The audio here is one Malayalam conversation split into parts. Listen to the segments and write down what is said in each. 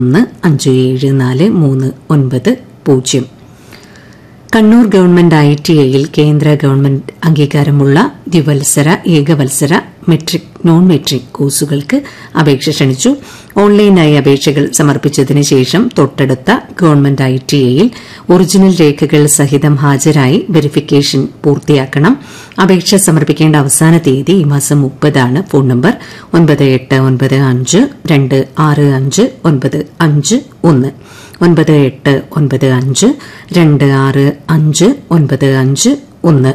ഒന്ന് അഞ്ച് ഏഴ് നാല് മൂന്ന് ഒൻപത് പൂജ്യം കണ്ണൂർ ഗവൺമെന്റ് ഐ ടി ഐയിൽ കേന്ദ്ര ഗവൺമെന്റ് അംഗീകാരമുള്ള ദ്വിവത്സര ഏകവത്സര മെട്രിക് നോൺ മെട്രിക് കോഴ്സുകൾക്ക് അപേക്ഷ ക്ഷണിച്ചു ഓൺലൈനായി അപേക്ഷകൾ സമർപ്പിച്ചതിന് ശേഷം തൊട്ടടുത്ത ഗവൺമെന്റ് ഐ ടി ഐയിൽ ഒറിജിനൽ രേഖകൾ സഹിതം ഹാജരായി വെരിഫിക്കേഷൻ പൂർത്തിയാക്കണം അപേക്ഷ സമർപ്പിക്കേണ്ട അവസാന തീയതി ഈ മാസം മുപ്പതാണ് ഫോൺ നമ്പർ ഒൻപത് എട്ട് ഒൻപത് അഞ്ച് രണ്ട് ആറ് അഞ്ച് ഒൻപത് അഞ്ച് ഒന്ന് ഒൻപത് എട്ട് ഒൻപത് അഞ്ച് രണ്ട് ആറ് അഞ്ച് ഒൻപത് അഞ്ച് ഒന്ന്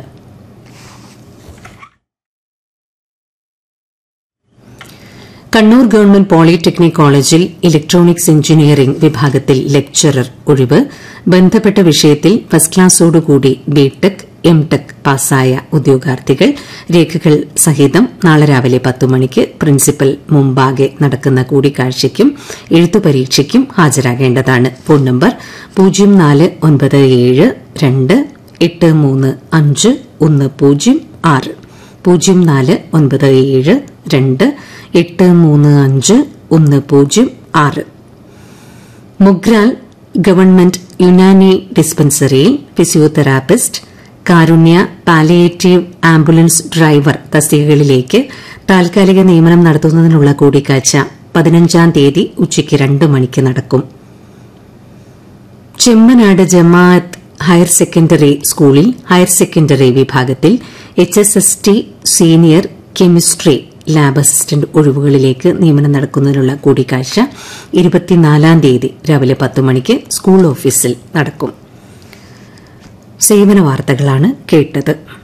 കണ്ണൂർ ഗവൺമെന്റ് പോളിടെക്നിക് കോളേജിൽ ഇലക്ട്രോണിക്സ് എഞ്ചിനീയറിംഗ് വിഭാഗത്തിൽ ലെക്ചറർ ഒഴിവ് ബന്ധപ്പെട്ട വിഷയത്തിൽ ഫസ്റ്റ് ക്ലാസ്സോടുകൂടി ബിടെക് എം ടെക് പാസ്സായ ഉദ്യോഗാർത്ഥികൾ രേഖകൾ സഹിതം നാളെ രാവിലെ പത്ത് മണിക്ക് പ്രിൻസിപ്പൽ മുമ്പാകെ നടക്കുന്ന കൂടിക്കാഴ്ചയ്ക്കും എഴുത്തു പരീക്ഷയ്ക്കും ഹാജരാകേണ്ടതാണ് ഫോൺ നമ്പർ പൂജ്യം നാല് ഒൻപത് ഏഴ് രണ്ട് എട്ട് മൂന്ന് അഞ്ച് ഒന്ന് പൂജ്യം ആറ് പൂജ്യം നാല് ഒൻപത് ഏഴ് രണ്ട് എട്ട് മൂന്ന് അഞ്ച് ഒന്ന് പൂജ്യം ആറ് മുഗ്രാൽ ഗവൺമെന്റ് യുനാനി ഡിസ്പെൻസറിയിൽ physiotherapist Karunya palliative ambulance driver തസ്തികകളിലേക്ക് താൽക്കാലിക നിയമനം നടത്തുന്നതിനുള്ള കൂടിക്കാഴ്ച പതിനഞ്ചാം തീയതി ഉച്ചയ്ക്ക് രണ്ട് മണിക്ക് നടക്കും ചെമ്മനാട് ജമാഅത്ത് ഹയർ സെക്കൻഡറി സ്കൂളിൽ ഹയർ സെക്കൻഡറി വിഭാഗത്തിൽ H S S T senior chemistry lab assistant ഒഴിവുകളിലേക്ക് നിയമനം നടക്കുന്നതിനുള്ള കൂടിക്കാഴ്ച ഇരുപത്തിനാലാം തീയതി രാവിലെ പത്ത് മണിക്ക് സ്കൂൾ ഓഫീസിൽ നടക്കും സേവന വാർത്തകളാണ് കേട്ടത്